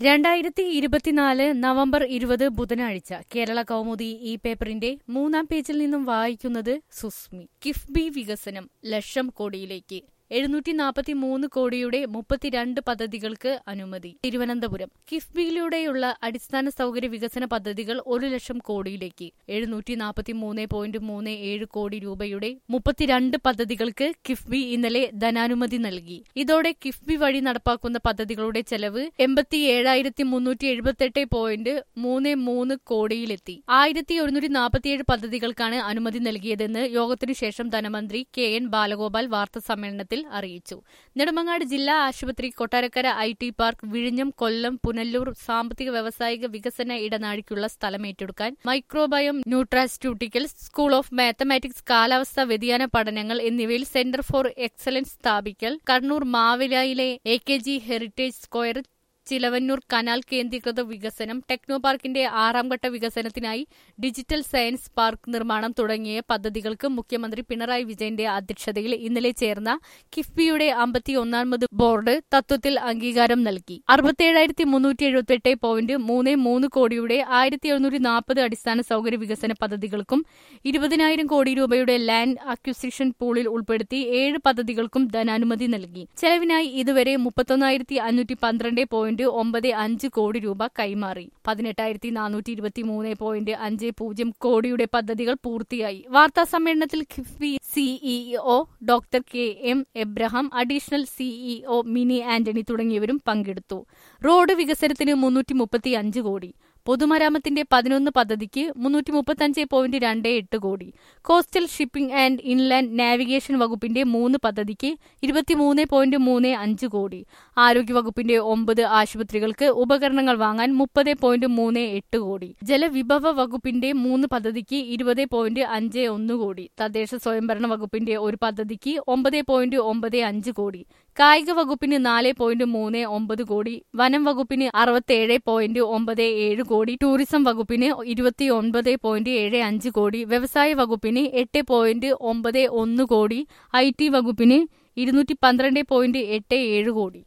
രണ്ടായിരത്തി ഇരുപത്തിനാല് നവംബർ ഇരുപത് ബുധനാഴ്ച കേരള കൗമുദി ഈ പേപ്പറിന്റെ മൂന്നാം പേജിൽ നിന്നും വായിക്കുന്നത് സുസ്മി കിഫ്ബി വികസനം ലക്ഷം കോടിയിലേക്ക് എഴുന്നൂറ്റി നാൽപ്പത്തി മൂന്ന് കോടിയുടെ മുപ്പത്തിരണ്ട് പദ്ധതികൾക്ക് അനുമതി തിരുവനന്തപുരം കിഫ്ബിയിലൂടെയുള്ള അടിസ്ഥാന സൗകര്യ വികസന പദ്ധതികൾ ഒരു ലക്ഷം കോടിയിലേക്ക് എഴുന്നൂറ്റി നാൽപ്പത്തി മൂന്ന് പോയിന്റ് മൂന്ന് ഏഴ് കോടി രൂപയുടെ മുപ്പത്തിരണ്ട് പദ്ധതികൾക്ക് കിഫ്ബി ഇന്നലെ ധനാനുമതി നൽകി ഇതോടെ കിഫ്ബി വഴി നടപ്പാക്കുന്ന പദ്ധതികളുടെ ചെലവ് എൺപത്തി ഏഴായിരത്തി മുന്നൂറ്റി എഴുപത്തെട്ട് പോയിന്റ് മൂന്ന് മൂന്ന് കോടിയിലെത്തി ആയിരത്തി ഒരുന്നൂറ്റി നാൽപ്പത്തിയേഴ് പദ്ധതികൾക്കാണ് അനുമതി നൽകിയതെന്ന് യോഗത്തിനു ശേഷം ധനമന്ത്രി കെ എൻ ബാലഗോപാൽ വാർത്താ സമ്മേളനത്തിൽ അറിയിച്ചു നെടുമങ്ങാട് ജില്ലാ ആശുപത്രി കൊട്ടാരക്കര ഐ ടി പാർക്ക് വിഴിഞ്ഞം കൊല്ലം പുനല്ലൂർ സാമ്പത്തിക വ്യവസായിക വികസന ഇടനാഴിക്കുള്ള സ്ഥലം ഏറ്റെടുക്കാൻ microbiome nutraceuticals school of mathematics കാലാവസ്ഥാ വ്യതിയാന പഠനങ്ങൾ എന്നിവയിൽ സെന്റർ ഫോർ എക്സലൻസ് സ്ഥാപിക്കൽ കണ്ണൂർ മാവിലയിലെ A K G heritage square Chilavannoor canal കേന്ദ്രീകൃത വികസനം ടെക്നോ പാർക്കിന്റെ ആറാം ഘട്ട വികസനത്തിനായി ഡിജിറ്റൽ സയൻസ് പാർക്ക് നിർമ്മാണം തുടങ്ങിയ പദ്ധതികൾക്ക് മുഖ്യമന്ത്രി പിണറായി വിജയന്റെ അധ്യക്ഷതയിൽ ഇന്നലെ ചേർന്ന കിഫ്ബിയുടെ അമ്പത്തിയൊന്നാമത് ബോർഡ് തത്വത്തിൽ അംഗീകാരം നൽകി അറുപത്തിയേഴായിരത്തി മുന്നൂറ്റി എഴുപത്തെട്ട് പോയിന്റ് മൂന്ന് മൂന്ന് കോടിയുടെ ആയിരത്തി എഴുന്നൂറ്റി നാൽപ്പത് അടിസ്ഥാന സൗകര്യ വികസന പദ്ധതികൾക്കും ഇരുപതിനായിരം കോടി രൂപയുടെ ലാൻഡ് അക്വിസിഷൻ പൂളിൽ ഉൾപ്പെടുത്തി ഏഴ് പദ്ധതികൾക്കും ധനാനുമതി നൽകി ചെലവിനായി ഇതുവരെ മുപ്പത്തൊന്നായിരത്തി അഞ്ഞൂറ്റി പന്ത്രണ്ട് പോയിന്റ് ഒമ്പത് അഞ്ച് കോടി രൂപ കൈമാറി പതിനെട്ടായിരത്തി നാനൂറ്റി ഇരുപത്തി മൂന്ന് പോയിന്റ് അഞ്ച് പൂജ്യം കോടിയുടെ പദ്ധതികൾ പൂർത്തിയായി വാർത്താ സമ്മേളനത്തിൽ KIIFB CEO doctor K M Abraham additional CEO Mini Antony തുടങ്ങിയവരും പങ്കെടുത്തു റോഡ് വികസനത്തിന് മുന്നൂറ്റി മുപ്പത്തി അഞ്ച് കോടി പൊതുമരാമത്തിന്റെ പതിനൊന്ന് പദ്ധതിക്ക് മുന്നൂറ്റി മുപ്പത്തഞ്ച് പോയിന്റ് രണ്ട് എട്ട് crore coastal shipping and inland navigation വകുപ്പിന്റെ മൂന്ന് പദ്ധതിക്ക് ഇരുപത്തിമൂന്ന് പോയിന്റ് മൂന്ന് അഞ്ച് കോടി ആരോഗ്യവകുപ്പിന്റെ ഒമ്പത് ആശുപത്രികൾക്ക് ഉപകരണങ്ങൾ വാങ്ങാൻ മുപ്പത് പോയിന്റ് മൂന്ന് എട്ട് കോടി ജലവിഭവ വകുപ്പിന്റെ മൂന്ന് പദ്ധതിക്ക് ഇരുപത് പോയിന്റ് അഞ്ച് ഒന്ന് കോടി തദ്ദേശ സ്വയംഭരണ വകുപ്പിന്റെ ഒരു പദ്ധതിക്ക് ഒമ്പത് പോയിന്റ് ഒമ്പത് അഞ്ച് കോടി കായിക വകുപ്പിന് നാല് പോയിന്റ് മൂന്ന് ഒമ്പത് കോടി വനം വകുപ്പിന് അറുപത്തിയേഴ് പോയിന്റ് ഒമ്പത് ഏഴ് കോടി ടൂറിസം വകുപ്പിന് ഇരുപത്തി ഒൻപത് പോയിന്റ് ഏഴ് അഞ്ച് കോടി വ്യവസായ വകുപ്പിന് എട്ട് പോയിന്റ് ഒമ്പത് ഒന്ന് കോടി ഐ ടി വകുപ്പിന് ഇരുന്നൂറ്റി പന്ത്രണ്ട് പോയിന്റ് എട്ട് ഏഴ് കോടി